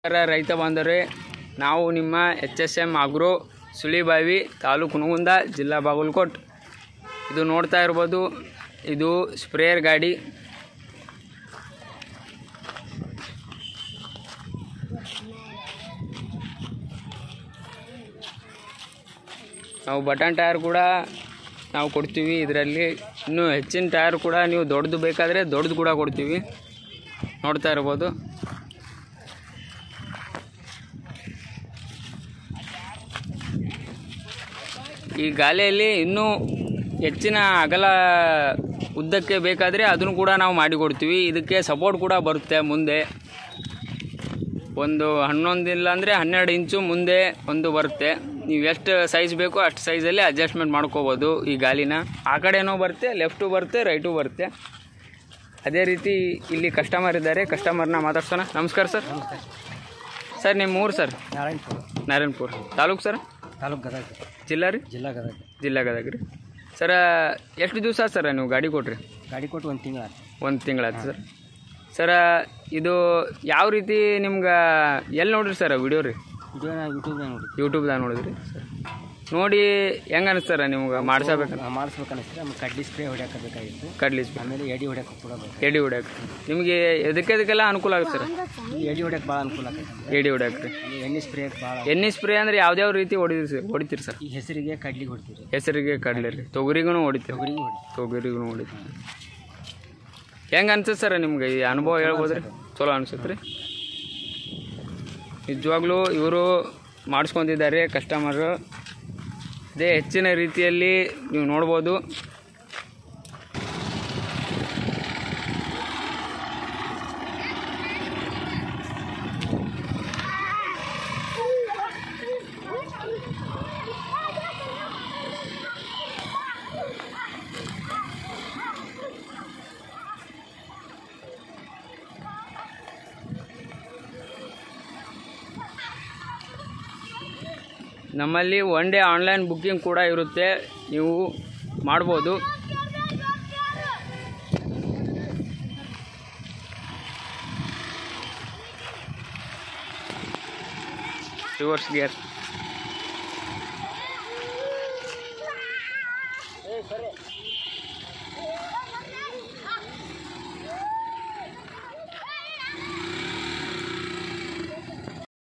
ನಮಸ್ಕಾರ ರೈತ ಬಾಂಧವರೇ ನಾವು ನಿಮ್ಮ H S M agro Sulibavi taluk Hungund ಜಿಲ್ಲಾ ಬಾಗಲಕೋಟ್ ಇದು ನೋಡ್ತಾ ಇರ್ಬೋದು ಇದು ಸ್ಪ್ರೇಯರ್ ಗಾಡಿ ನಾವು ಬಟನ್ ಟೈರ್ ಕೂಡ ನಾವು ಕೊಡ್ತೀವಿ ಇದರಲ್ಲಿ ಇನ್ನೂ ಹೆಚ್ಚಿನ ಟೈರ್ ಕೂಡ ನೀವು ದೊಡ್ಡದು ಬೇಕಾದರೆ ದೊಡ್ಡದು ಕೂಡ ಕೊಡ್ತೀವಿ ನೋಡ್ತಾ ಇರ್ಬೋದು ಈ ಗಾಲಿಯಲ್ಲಿ ಇನ್ನೂ ಹೆಚ್ಚಿನ ಅಗಲ ಉದ್ದಕ್ಕೆ ಬೇಕಾದರೆ ಅದನ್ನು ಕೂಡ ನಾವು ಮಾಡಿಕೊಡ್ತೀವಿ ಇದಕ್ಕೆ ಸಪೋರ್ಟ್ ಕೂಡ ಬರುತ್ತೆ ಮುಂದೆ ಒಂದು ಹನ್ನೊಂದು ಇಲ್ಲ ಅಂದರೆ ಹನ್ನೆರಡು ಇಂಚು ಮುಂದೆ ಒಂದು ಬರುತ್ತೆ ನೀವು ಎಷ್ಟು ಸೈಜ್ ಬೇಕೋ ಅಷ್ಟು ಸೈಜಲ್ಲಿ ಅಡ್ಜಸ್ಟ್ಮೆಂಟ್ ಮಾಡ್ಕೋಬೋದು ಈ ಗಾಲಿನ ಆ ಕಡೆನೂ ಬರುತ್ತೆ ಲೆಫ್ಟು ಬರುತ್ತೆ ರೈಟು ಬರುತ್ತೆ ಅದೇ ರೀತಿ ಇಲ್ಲಿ ಕಸ್ಟಮರ್ ಇದ್ದಾರೆ ಕಸ್ಟಮರ್ನ ಮಾತಾಡ್ಸೋಣ ನಮಸ್ಕಾರ ಸರ್ ಸರ್ ನಿಮ್ಮ ಊರು ಸರ್ ನಾರಾಯಣಪುರ ನಾರಾಯಣಪುರ ತಾಲೂಕು ಸರ್ ತಾಲೂಕು ಗದಗ ಜಿಲ್ಲಾ ರೀ ಜಿಲ್ಲಾ ಗದಗ ಜಿಲ್ಲಾ ಗದಗ ರೀ ಸರ ಎಷ್ಟು ದಿವಸ ಆಯ್ತು ಸರ ನೀವು ಗಾಡಿ ಕೊಟ್ರಿ ಗಾಡಿ ಕೊಟ್ಟು ಒಂದು ತಿಂಗಳು ಆಯ್ತು ಒಂದು ತಿಂಗಳಾಯ್ತು ಸರ್ ಸರ ಇದು ಯಾವ ರೀತಿ ನಿಮ್ಗೆ ಎಲ್ಲಿ ನೋಡ್ರಿ ಸರ್ ವಿಡಿಯೋ ರೀ ವಿಡಿಯೋ ನಾ ಯೂಟ್ಯೂಬ್ನಾಗ ನೋಡಿ ಯೂಟ್ಯೂಬ್ದಾಗ ನೋಡಿದ್ರಿ ಸರ್ ನೋಡಿ ಹೆಂಗೆ ಅನಿಸ್ತಾರ ನಿಮ್ಗೆ ಮಾಡ್ಸಬೇಕು ಮಾಡಿಸ್ಬೇಕನ್ನಿಸ್ತು ನಮ್ಗೆ ಕಡ್ಡಿ ಸ್ಪ್ರೇ ಹೊಡ್ಯಾಕಬೇಕಾಗಿತ್ತು ಕಡ್ಲಿ ಆಮೇಲೆ ಎಡಿ ಹೊಡ್ಯಕ್ಕೆ ಕೂಡ ಬೇಕು ಎಡಿ ಹೊಡ್ಯಾಕ ನಿಮಗೆ ಎದಕ್ಕೆ ಅದಕ್ಕೆಲ್ಲ ಅನುಕೂಲ ಆಗುತ್ತೆ ಸರ್ ಈ ಎಡಿ ಹೊಡ್ಯಕ್ಕೆ ಭಾಳ ಅನುಕೂಲ ಆಗೈತೆ ಎಡಿ ಹೊಡ್ಯಾಕ ರೀ ಆಮೇಲೆ ಎಣ್ಣೆ ಸ್ಪ್ರೇ ಭಾಳ ಎಣ್ಣೆ ಸ್ಪ್ರೇ ಅಂದರೆ ಯಾವ್ದ್ಯಾವ ರೀತಿ ಹೊಡಿದ್ರಿ ಸರ್ ಹೊಡಿತೀರಿ ಸರ್ ಈ ಹೆಸರಿಗೆ ಕಡ್ಲಿ ಹೊಡ್ತೀರಿ ಹೆಸರಿಗೆ ಕಡಲೆ ರೀ ತೊಗರಿಗೂ ಹೊಡಿತೀವಿ ತೊಗರಿಗೆ ಹೊಡಿ ತೊಗರಿಗೂ ಹೊಡಿತೀವಿ ಹೆಂಗೆ ಅನ್ಸುತ್ತೆ ಸರ್ ನಿಮ್ಗೆ ಈ ಅನುಭವ ಹೇಳ್ಬೋದ್ರಿ ಚಲೋ ಅನ್ಸುತ್ತೆ ರೀ ನಿಜವಾಗ್ಲೂ ಇವರು ಮಾಡಿಸ್ಕೊತಿದ್ದಾರೆ ಕಸ್ಟಮರು ಇದೇ ಹೆಚ್ಚಿನ ರೀತಿಯಲ್ಲಿ ನೀವು ನೋಡ್ಬೋದು ನಮ್ಮಲ್ಲಿ ಒನ್ ಡೇ ಆನ್ಲೈನ್ ಬುಕ್ಕಿಂಗ್ ಕೂಡ ಇರುತ್ತೆ ನೀವು ಮಾಡ್ಬೋದು ರಿವರ್ಸ್ ಗೇರ್